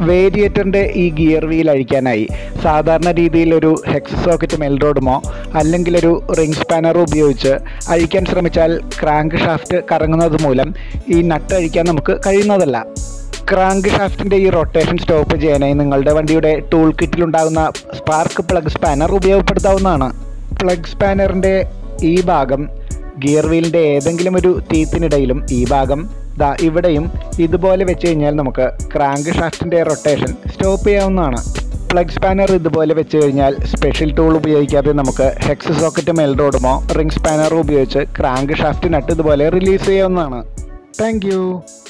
വേരിയേറ്ററിൻ്റെ ഈ gear wheel അഴിക്കാനായി സാധാരണ രീതിയിൽ ഒരു ഹെക്സ് സോക്കറ്റ് മെൽറോഡുമോ അല്ലെങ്കിൽ ഒരു റിംഗ് സ്പാനറോ ഉപയോഗിച്ച് അഴിക്കാൻ ശ്രമിച്ചാൽ ക്രാങ്ക് ഷാഫ്റ്റ് കറങ്ങുന്നത് മൂലം ഈ നട്ട് അഴിക്കാൻ നമുക്ക് കഴിയുന്നതല്ല ക്രാങ്ക് ഷാഫ്റ്റിൻ്റെ ഈ റൊട്ടേഷൻ സ്റ്റോപ്പ് ചെയ്യാനായി നിങ്ങളുടെ വണ്ടിയുടെ ടൂൾ കിറ്റിലുണ്ടാകുന്ന സ്പാർക്ക് പ്ലഗ് സ്പാനർ ഉപയോഗപ്പെടുത്താവുന്നതാണ് പ്ലഗ് സ്പാനറിൻ്റെ ഈ ഭാഗം ഗിയർ വീലിൻ്റെ ഏതെങ്കിലും ഒരു ടീത്തിനിടയിലും ഈ ഭാഗം ദാ ഇവിടെയും ഇതുപോലെ വെച്ച് കഴിഞ്ഞാൽ നമുക്ക് ക്രാങ്ക് ഷാഫ്റ്റിൻ്റെ റൊട്ടേഷൻ സ്റ്റോപ്പ് ചെയ്യാവുന്നതാണ് പ്ലഗ് സ്പാനർ ഇതുപോലെ വെച്ച് കഴിഞ്ഞാൽ സ്പെഷ്യൽ ടൂൾ ഉപയോഗിക്കാതെ നമുക്ക് ഹെക്സ് സോക്കറ്റ് മെൽറോഡുമോ റിംഗ് സ്പാനറോ ഉപയോഗിച്ച് ക്രാങ്ക് ഷാഫ്റ്റ് നട്ട് ഇതുപോലെ റിലീസ് ചെയ്യാവുന്നതാണ് താങ്ക്